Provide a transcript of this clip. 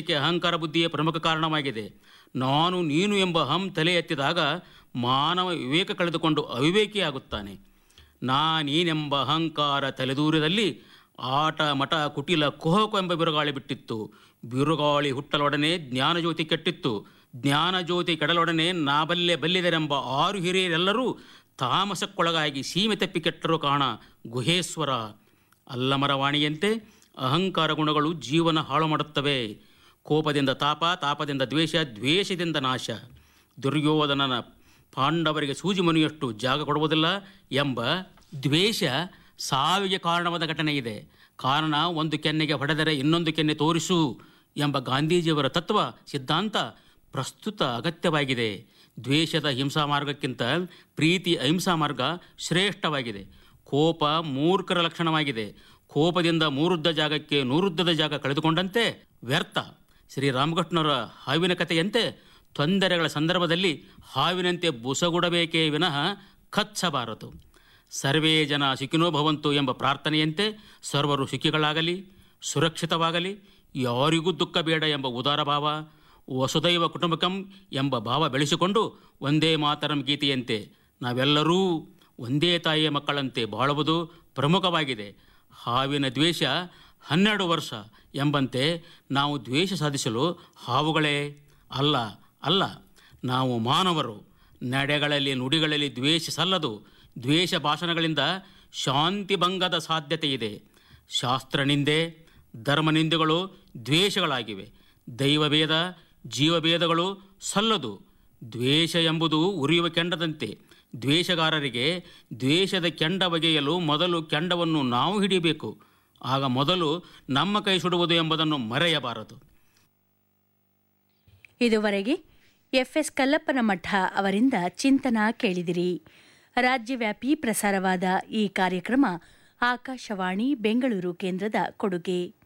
ಇದಕ್ಕೆ ಅಹಂಕಾರ ಬುದ್ಧಿಯೇ ಪ್ರಮುಖ ಕಾರಣವಾಗಿದೆ ನಾನು ನೀನು ಎಂಬ ಹಂ ತಲೆ ಎತ್ತಿದಾಗ ಮಾನವ ವಿವೇಕ ಕಳೆದುಕೊಂಡು ಅವಿವೇಕಿಯಾಗುತ್ತಾನೆ ನಾನೀನೆಂಬ ಅಹಂಕಾರ ತಲೆದೂರದಲ್ಲಿ ಆಟ ಮಠ ಕುಟಿಲ ಕುಹಕು ಎಂಬ ಬಿರುಗಾಳಿ ಬಿಟ್ಟಿತ್ತು ಬಿರುಗಾಳಿ ಹುಟ್ಟಲೊಡನೆ ಜ್ಞಾನಜ್ಯೋತಿ ಕೆಟ್ಟಿತ್ತು ಜ್ಞಾನಜ್ಯೋತಿ ಕೆಡಲೊಡನೆ ನಾಬಲ್ಲೆ ಬಲ್ಲಿದರೆಂಬ ಆರು ಹಿರಿಯರೆಲ್ಲರೂ ತಾಮಸಕ್ಕೊಳಗಾಗಿ ಸೀಮೆ ತಪ್ಪಿ ಕೆಟ್ಟರು ಕಾಣ ಗುಹೇಶ್ವರ ಅಲ್ಲಮರ ವಾಣಿಯಂತೆ ಅಹಂಕಾರ ಗುಣಗಳು ಜೀವನ ಹಾಳು ಮಾಡುತ್ತವೆ ಕೋಪದಿಂದ ತಾಪ ತಾಪದಿಂದ ದ್ವೇಷ ದ್ವೇಷದಿಂದ ನಾಶ ದುರ್ಯೋಧನನ ಪಾಂಡವರಿಗೆ ಸೂಜಿ ಮನೆಯಷ್ಟು ಜಾಗ ಕೊಡುವುದಿಲ್ಲ ಎಂಬ ದ್ವೇಷ ಸಾವಿಗೆ ಕಾರಣವಾದ ಘಟನೆ ಇದೆ ಕಾರಣ ಒಂದು ಕೆನ್ನೆಗೆ ಹೊಡೆದರೆ ಇನ್ನೊಂದು ಕೆನ್ನೆ ತೋರಿಸು ಎಂಬ ಗಾಂಧೀಜಿಯವರ ತತ್ವ ಸಿದ್ಧಾಂತ ಪ್ರಸ್ತುತ ಅಗತ್ಯವಾಗಿದೆ ದ್ವೇಷದ ಹಿಂಸಾ ಮಾರ್ಗಕ್ಕಿಂತ ಪ್ರೀತಿ ಅಹಿಂಸಾ ಮಾರ್ಗ ಶ್ರೇಷ್ಠವಾಗಿದೆ ಕೋಪ ಮೂರ್ಖರ ಲಕ್ಷಣವಾಗಿದೆ ಕೋಪದಿಂದ ಮೂರುದ್ದ ಜಾಗಕ್ಕೆ ನೂರುದ್ದದ ಜಾಗ ಕಳೆದುಕೊಂಡಂತೆ ವ್ಯರ್ಥ ಶ್ರೀರಾಮಕೃಷ್ಣರ ಹಾವಿನ ಕಥೆಯಂತೆ ತೊಂದರೆಗಳ ಸಂದರ್ಭದಲ್ಲಿ ಹಾವಿನಂತೆ ಬುಸಗುಡಬೇಕೇ ವಿನಃ ಕಚ್ಚಬಾರದು ಸರ್ವೇ ಜನ ಸುಖಿನೋ ಭವಂತು ಎಂಬ ಪ್ರಾರ್ಥನೆಯಂತೆ ಸರ್ವರು ಸುಖಿಗಳಾಗಲಿ ಸುರಕ್ಷಿತವಾಗಲಿ ಯಾರಿಗೂ ದುಃಖ ಬೇಡ ಎಂಬ ಉದಾರ ಭಾವ ವಸುದೈವ ಕುಟುಂಬಕಂ ಎಂಬ ಭಾವ ಬೆಳೆಸಿಕೊಂಡು ಒಂದೇ ಮಾತರಂ ಗೀತೆಯಂತೆ ನಾವೆಲ್ಲರೂ ಒಂದೇ ತಾಯಿಯ ಮಕ್ಕಳಂತೆ ಬಾಳುವುದು ಪ್ರಮುಖವಾಗಿದೆ ಹಾವಿನ ದ್ವೇಷ ಹನ್ನೆರಡು ವರ್ಷ ಎಂಬಂತೆ ನಾವು ದ್ವೇಷ ಸಾಧಿಸಲು ಹಾವುಗಳೇ ಅಲ್ಲ ಅಲ್ಲ ನಾವು ಮಾನವರು ನಡೆಗಳಲ್ಲಿ ನುಡಿಗಳಲ್ಲಿ ದ್ವೇಷ ಸಲ್ಲದು ದ್ವೇಷ ಭಾಷಣಗಳಿಂದ ಶಾಂತಿ ಭಂಗದ ಸಾಧ್ಯತೆ ಇದೆ ಶಾಸ್ತ್ರನಿಂದೆ ಧರ್ಮನಿಂದೆಗಳು ದ್ವೇಷಗಳಾಗಿವೆ ದೈವಭೇದ ಜೀವಭೇದಗಳು ಸಲ್ಲದು ದ್ವೇಷ ಎಂಬುದು ಉರಿಯುವ ಕೆಂಡದಂತೆ ದ್ವೇಷಗಾರರಿಗೆ ದ್ವೇಷದ ಕೆಂಡ ಬಗೆಯಲು ಮೊದಲು ಕೆಂಡವನ್ನು ನಾವು ಹಿಡಿಯಬೇಕು ಆಗ ಮೊದಲು ನಮ್ಮ ಕೈ ಸುಡುವುದು ಎಂಬುದನ್ನು ಮರೆಯಬಾರದು ಇದುವರೆಗೆ ಎಫ್ಎಸ್ ಕಲ್ಲಪ್ಪನ ಮಠ ಅವರಿಂದ ಚಿಂತನ ಕೇಳಿದಿರಿ ರಾಜ್ಯವ್ಯಾಪಿ ಪ್ರಸಾರವಾದ ಈ ಕಾರ್ಯಕ್ರಮ ಆಕಾಶವಾಣಿ ಬೆಂಗಳೂರು ಕೇಂದ್ರದ ಕೊಡುಗೆ